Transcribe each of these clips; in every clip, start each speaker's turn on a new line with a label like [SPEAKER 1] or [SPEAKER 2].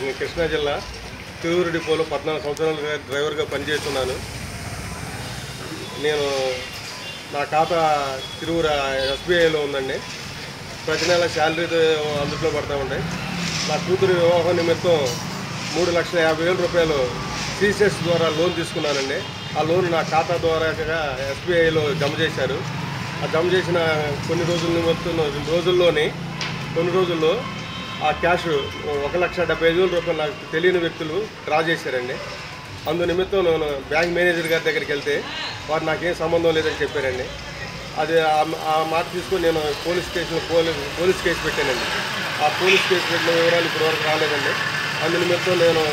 [SPEAKER 1] నేను కృష్ణా జిల్లా తిరువురు డిపోలో పద్నాలుగు సంవత్సరాలుగా డ్రైవర్గా పనిచేస్తున్నాను నేను నా ఖాతా తిరువురు ఎస్బీఐలో ఉందండి ప్రతి నెల శాలరీ అందులో పడతా ఉంటాయి నా కూతురు వివాహం నిమిత్తం మూడు లక్షల యాభై వేల రూపాయలు సిసిఎస్ ద్వారా లోన్ తీసుకున్నానండి ఆ లోన్ నా ఖాతా ద్వారా ఎస్బీఐలో జమ చేశారు ఆ జమ చేసిన కొన్ని రోజుల నిమిత్తం రోజుల్లోని కొన్ని రోజుల్లో ఆ క్యాష్ ఒక లక్ష డెబ్బై ఐదు వేల రూపాయలు నాకు తెలియని వ్యక్తులు డ్రా చేశారండి అందు నిమిత్తం నేను బ్యాంక్ మేనేజర్ గారి దగ్గరికి వెళ్తే వారు నాకేం సంబంధం లేదని చెప్పారండి అది ఆ- ఆ మాట తీసుకొని నేను police station police police case పెట్టానండి ఆ పోలీస్ కేసు పెట్టిన వివరాలు ఇప్పటివరకు రాలేదండి అందు నిమిత్తం నేను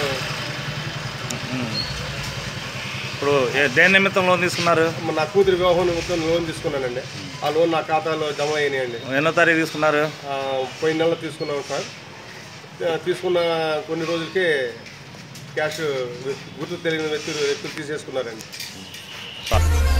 [SPEAKER 2] ఇప్పుడు ఏ- దేని నిమిత్తం లోన్ తీసుకున్నారు
[SPEAKER 1] నా కూతురి వివాహం నిమిత్తం లోన్ తీసుకున్నానండి ఆ లోన్ నా ఖాతాలో జమ అయినాయండి
[SPEAKER 2] ఎన్నో తారీఖు తీసుకున్నారు
[SPEAKER 1] ఆ, పోయిన నెల తీసుకున్నాం సార్ ఆ, తీసుకున్న కొన్ని రోజులకే క్యాష్ గుర్తు తెలియని వ్యక్తులు వ్యక్తులు తీసేసుకున్నారండి
[SPEAKER 2] సార్